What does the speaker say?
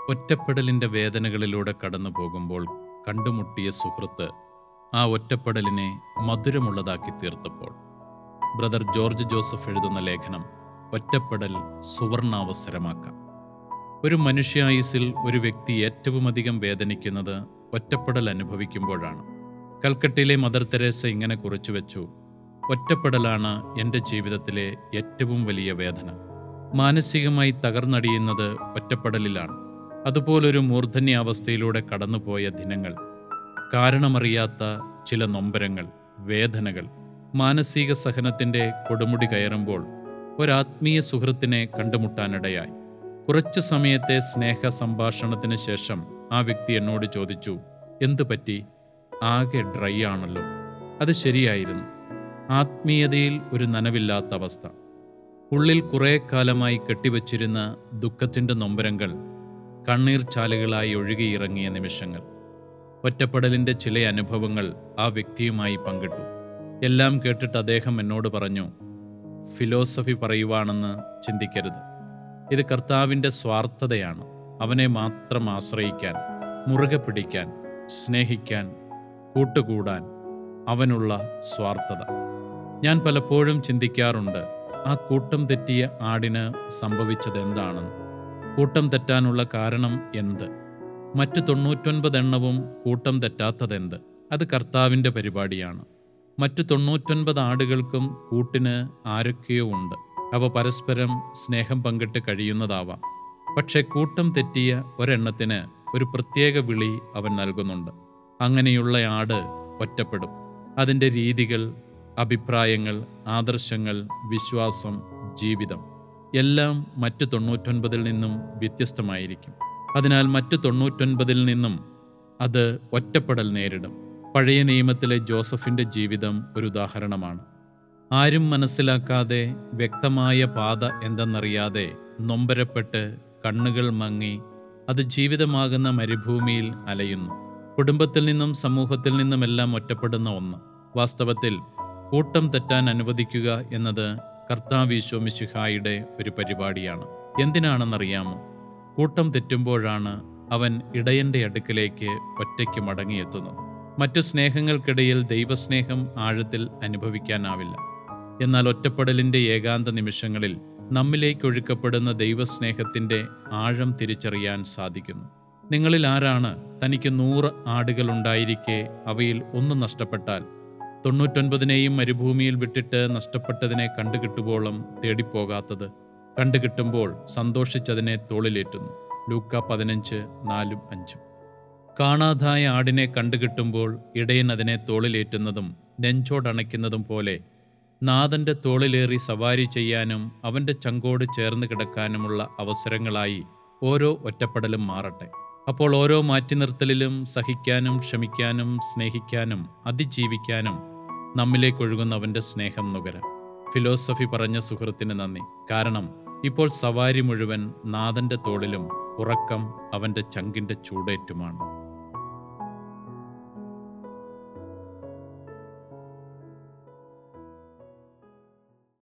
ഒറ്റപ്പെടലിൻ്റെ വേദനകളിലൂടെ കടന്നു പോകുമ്പോൾ കണ്ടുമുട്ടിയ സുഹൃത്ത് ആ ഒറ്റപ്പെടലിനെ മധുരമുള്ളതാക്കി തീർത്തപ്പോൾ ബ്രദർ ജോർജ് ജോസഫ് എഴുതുന്ന ലേഖനം ഒറ്റപ്പെടൽ സുവർണാവസരമാക്കാം ഒരു മനുഷ്യായുസിൽ ഒരു വ്യക്തി ഏറ്റവുമധികം വേദനിക്കുന്നത് ഒറ്റപ്പെടൽ അനുഭവിക്കുമ്പോഴാണ് കൽക്കട്ടയിലെ മദർ തെരേസ ഇങ്ങനെ കുറിച്ചു വെച്ചു ഒറ്റപ്പെടലാണ് എൻ്റെ ജീവിതത്തിലെ ഏറ്റവും വലിയ വേദന മാനസികമായി തകർന്നടിയുന്നത് ഒറ്റപ്പെടലിലാണ് അതുപോലൊരു മൂർധന്യാവസ്ഥയിലൂടെ കടന്നുപോയ ദിനങ്ങൾ കാരണമറിയാത്ത ചില നൊമ്പരങ്ങൾ വേദനകൾ മാനസിക സഹനത്തിൻ്റെ കൊടുമുടി കയറുമ്പോൾ ഒരാത്മീയ സുഹൃത്തിനെ കണ്ടുമുട്ടാനിടയായി കുറച്ചു സമയത്തെ സ്നേഹ സംഭാഷണത്തിന് ശേഷം ആ വ്യക്തി എന്നോട് ചോദിച്ചു എന്തു പറ്റി ആകെ ഡ്രൈ ആണല്ലോ അത് ശരിയായിരുന്നു ആത്മീയതയിൽ ഒരു നനവില്ലാത്ത അവസ്ഥ ഉള്ളിൽ കുറേ കാലമായി കെട്ടിവച്ചിരുന്ന ദുഃഖത്തിൻ്റെ നൊമ്പരങ്ങൾ കണ്ണീർ ചാലുകളായി ഒഴുകിയിറങ്ങിയ നിമിഷങ്ങൾ ഒറ്റപ്പെടലിൻ്റെ ചില അനുഭവങ്ങൾ ആ വ്യക്തിയുമായി പങ്കിട്ടു എല്ലാം കേട്ടിട്ട് അദ്ദേഹം എന്നോട് പറഞ്ഞു ഫിലോസഫി പറയുവാണെന്ന് ചിന്തിക്കരുത് ഇത് കർത്താവിൻ്റെ സ്വാർത്ഥതയാണ് അവനെ മാത്രം ആശ്രയിക്കാൻ മുറുകെ പിടിക്കാൻ സ്നേഹിക്കാൻ കൂട്ടുകൂടാൻ അവനുള്ള സ്വാർത്ഥത ഞാൻ പലപ്പോഴും ചിന്തിക്കാറുണ്ട് ആ കൂട്ടം തെറ്റിയ ആടിന് സംഭവിച്ചത് എന്താണെന്ന് കൂട്ടം തെറ്റാനുള്ള കാരണം എന്ത് മറ്റ് തൊണ്ണൂറ്റൊൻപത് എണ്ണവും കൂട്ടം തെറ്റാത്തതെന്ത് അത് കർത്താവിൻ്റെ പരിപാടിയാണ് മറ്റു തൊണ്ണൂറ്റൊൻപത് ആടുകൾക്കും കൂട്ടിന് ആരൊക്കെയോ ഉണ്ട് അവ പരസ്പരം സ്നേഹം പങ്കിട്ട് കഴിയുന്നതാവാം പക്ഷെ കൂട്ടം തെറ്റിയ ഒരെണ്ണത്തിന് ഒരു പ്രത്യേക വിളി അവൻ നൽകുന്നുണ്ട് അങ്ങനെയുള്ള ആട് ഒറ്റപ്പെടും അതിൻ്റെ രീതികൾ അഭിപ്രായങ്ങൾ ആദർശങ്ങൾ വിശ്വാസം ജീവിതം എല്ലാം മറ്റു തൊണ്ണൂറ്റൊൻപതിൽ നിന്നും വ്യത്യസ്തമായിരിക്കും അതിനാൽ മറ്റു തൊണ്ണൂറ്റൊൻപതിൽ നിന്നും അത് ഒറ്റപ്പെടൽ നേരിടും പഴയ നിയമത്തിലെ ജോസഫിൻ്റെ ജീവിതം ഒരു ഉദാഹരണമാണ് ആരും മനസ്സിലാക്കാതെ വ്യക്തമായ പാത എന്തെന്നറിയാതെ നൊമ്പരപ്പെട്ട് കണ്ണുകൾ മങ്ങി അത് ജീവിതമാകുന്ന മരുഭൂമിയിൽ അലയുന്നു കുടുംബത്തിൽ നിന്നും സമൂഹത്തിൽ നിന്നുമെല്ലാം ഒറ്റപ്പെടുന്ന ഒന്ന് വാസ്തവത്തിൽ കൂട്ടം തെറ്റാൻ അനുവദിക്കുക എന്നത് കർത്താവീശോമിശിഹായുടെ ഒരു പരിപാടിയാണ് എന്തിനാണെന്നറിയാമോ കൂട്ടം തെറ്റുമ്പോഴാണ് അവൻ ഇടയന്റെ അടുക്കിലേക്ക് ഒറ്റയ്ക്ക് മടങ്ങിയെത്തുന്നത് മറ്റു സ്നേഹങ്ങൾക്കിടയിൽ ദൈവസ്നേഹം ആഴത്തിൽ അനുഭവിക്കാനാവില്ല എന്നാൽ ഒറ്റപ്പെടലിൻ്റെ ഏകാന്ത നിമിഷങ്ങളിൽ നമ്മിലേക്ക് ഒഴുക്കപ്പെടുന്ന ദൈവസ്നേഹത്തിൻ്റെ ആഴം തിരിച്ചറിയാൻ സാധിക്കുന്നു നിങ്ങളിൽ ആരാണ് തനിക്ക് നൂറ് ആടുകളുണ്ടായിരിക്കെ അവയിൽ ഒന്ന് നഷ്ടപ്പെട്ടാൽ തൊണ്ണൂറ്റൊൻപതിനെയും മരുഭൂമിയിൽ വിട്ടിട്ട് നഷ്ടപ്പെട്ടതിനെ കണ്ടുകിട്ടുവോളം തേടിപ്പോകാത്തത് കണ്ടുകിട്ടുമ്പോൾ സന്തോഷിച്ചതിനെ തോളിലേറ്റുന്നു ലൂക്ക പതിനഞ്ച് നാലും അഞ്ചും കാണാതായ ആടിനെ കണ്ടുകിട്ടുമ്പോൾ ഇടയൻ അതിനെ തോളിലേറ്റുന്നതും നെഞ്ചോടണയ്ക്കുന്നതും പോലെ നാഥന്റെ തോളിലേറി സവാരി ചെയ്യാനും അവന്റെ ചങ്കോട് ചേർന്ന് കിടക്കാനുമുള്ള അവസരങ്ങളായി ഓരോ ഒറ്റപ്പെടലും മാറട്ടെ അപ്പോൾ ഓരോ മാറ്റി നിർത്തലിലും സഹിക്കാനും ക്ഷമിക്കാനും സ്നേഹിക്കാനും അതിജീവിക്കാനും നമ്മിലേക്കൊഴുകുന്ന അവന്റെ സ്നേഹം നുകരാം ഫിലോസഫി പറഞ്ഞ സുഹൃത്തിന് നന്ദി കാരണം ഇപ്പോൾ സവാരി മുഴുവൻ നാഥന്റെ തോളിലും ഉറക്കം അവന്റെ ചങ്കിന്റെ ചൂടേറ്റുമാണ്